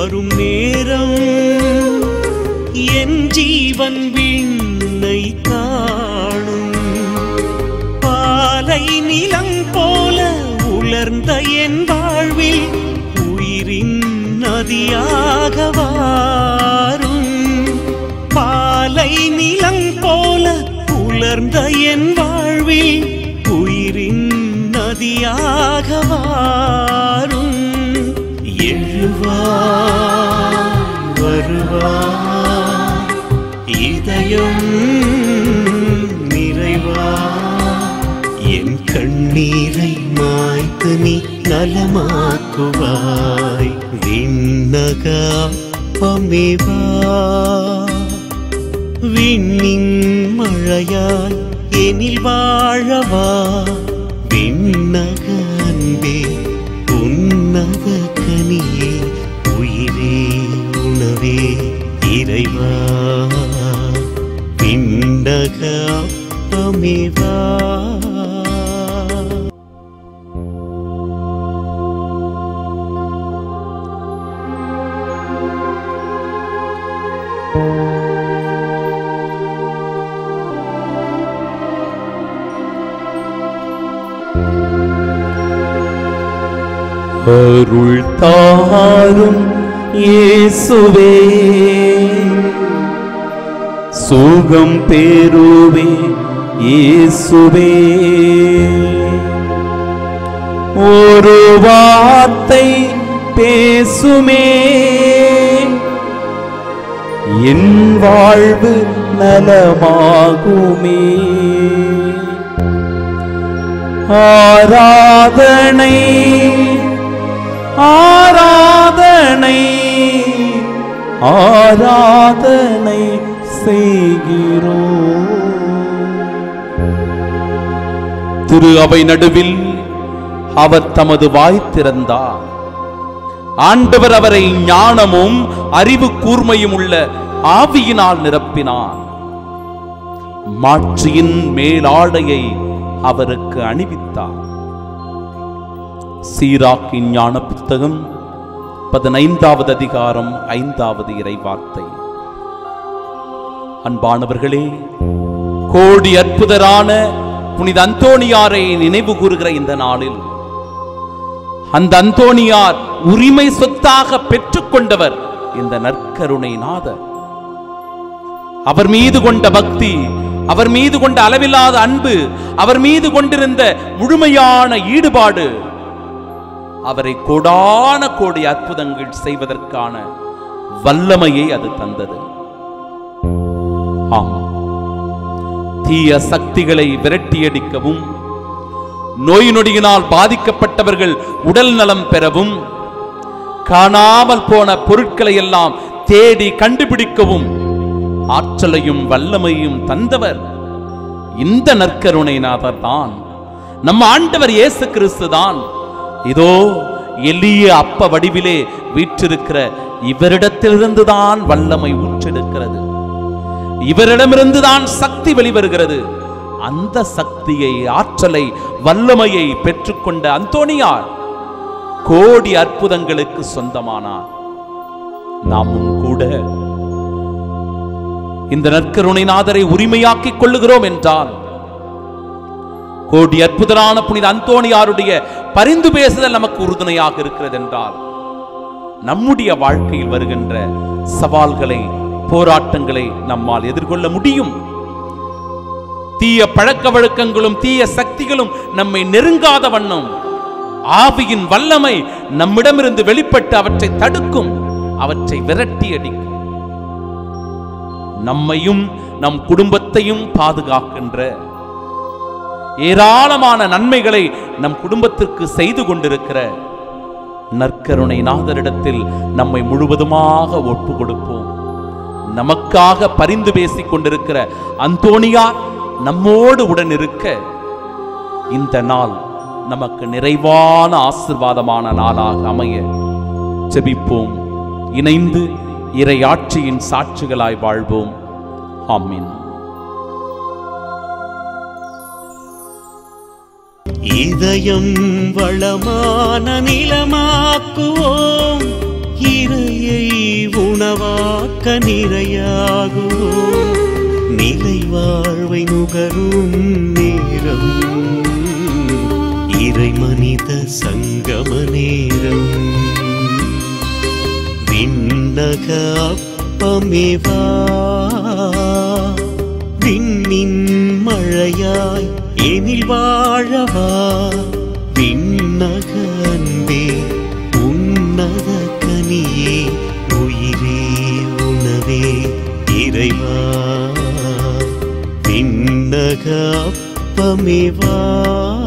வரும் நேரம் என் ஜீவன் விண்ணை காணும் பாலை நிலம் போல உலர்ந்த என் வாழ்வில் உயிரின் நதியாக வாரும் பாலை நிலம் போல உலர்ந்த என் வாழ்வில் உயிரின் நதியாக வாரும் எழுவார் வருவார் இதயம் நிறைவா என் கண்ணீரை மாய்த்து நீ நலமாக்குவாய் விண்ணகா பமேவா விண்ணின் மழையாய் எனில் வாழவா விண்ணக அன்பே உன்னத கனியே உயிரே உணவே இறைவா விண்ணக அப்பமேவா அருள் தாரும் இயேசுவே சுகம் பெறுவே இயேசுவே ஒரு வார்த்தை பேசுமே என் வாழ்வு நலமாகுமே ஆராதனை ஆராதனை ஆராதனை செய்கிறோம் திரு அவை நடுவில் அவர் தமது வாய் திறந்தார் ஆண்டவர் அவரை ஞானமும் அறிவு கூர்மையும் உள்ள ஆவியினால் நிரப்பினார் மாட்சியின் மேலாடையை அவருக்கு அணிவித்தார் சீராக்கின் ஞான புத்தகம் பதினைந்தாவது அதிகாரம் ஐந்தாவது இறை வார்த்தை அன்பானவர்களே கோடி அற்புதரான புனித அந்தோணியாரை நினைவு கூறுகிற இந்த நாளில் அந்த அந்தோணியார் உரிமை சொத்தாக பெற்றுக்கொண்டவர் இந்த நற்கருணை நாதர் அவர் மீது கொண்ட பக்தி அவர் மீது கொண்ட அளவில்லாத அன்பு அவர் மீது கொண்டிருந்த முழுமையான ஈடுபாடு அவரை கோடான கோடி அற்புதங்கள் செய்வதற்கான வல்லமையை அது தந்தது ஆம் தீய சக்திகளை விரட்டியடிக்கவும் நோய் நொடியினால் பாதிக்கப்பட்டவர்கள் உடல் நலம் பெறவும் காணாமல் போன பொருட்களை எல்லாம் தேடி கண்டுபிடிக்கவும் ஆற்றலையும் வல்லமையும் தந்தவர் இந்த நற்கருணைநாதர் தான் நம்ம ஆண்டவர் இயேசு கிறிஸ்து தான் இதோ எளிய அப்ப வடிவிலே வீற்றிருக்கிற இவரிடத்திலிருந்து தான் வல்லமை ஊற்றெடுக்கிறது இவரிடமிருந்து தான் சக்தி வெளிவருகிறது அந்த சக்தியை ஆற்றலை வல்லமையை பெற்றுக்கொண்ட அந்தோணியார் கோடி அற்புதங்களுக்கு சொந்தமானார் நாமும் கூட இந்த நற்கருணைநாதரை உரிமையாக்கிக் கொள்ளுகிறோம் என்றால் கோடி அற்புதரான புனித அந்தோணியாருடைய பரிந்து பேசுதல் நமக்கு உறுதுணையாக இருக்கிறது என்றால் நம்முடைய வாழ்க்கையில் வருகின்ற சவால்களை போராட்டங்களை நம்மால் எதிர்கொள்ள முடியும் தீய பழக்க வழக்கங்களும் தீய சக்திகளும் நம்மை நெருங்காத வண்ணம் ஆவியின் வல்லமை நம்மிடமிருந்து வெளிப்பட்டு அவற்றை தடுக்கும் அவற்றை விரட்டி அடிக்கும் நம்மையும் நம் குடும்பத்தையும் பாதுகாக்கின்ற ஏராளமான நன்மைகளை நம் குடும்பத்திற்கு செய்து கொண்டிருக்கிற நற்கருணை நாதரிடத்தில் நம்மை முழுவதுமாக ஒப்பு கொடுப்போம் நமக்காக பரிந்து பேசிக் கொண்டிருக்கிற அந்தோணியார் நம்மோடு உடன் இருக்க இந்த நாள் நமக்கு நிறைவான ஆசிர்வாதமான நாளாக அமைய ஜெபிப்போம் இணைந்து இறையாட்சியின் சாட்சிகளாய் வாழ்வோம் ஆமீன் இதயம் வளமான நிலமாக்குவோம் இறையை உணவாக்க நிறையாகுவோம் நிலை வாழ்வை நுகரும் நேரம் இறை மனித சங்கம நேரம் விண்ணக அப்பமேவா விண்ணின் மழையாய் எனில் வாழவா விண்ணக அன்பே உன்னத கனியே உயிரே உணவே இறைவா விண்ணக அப்பமேவா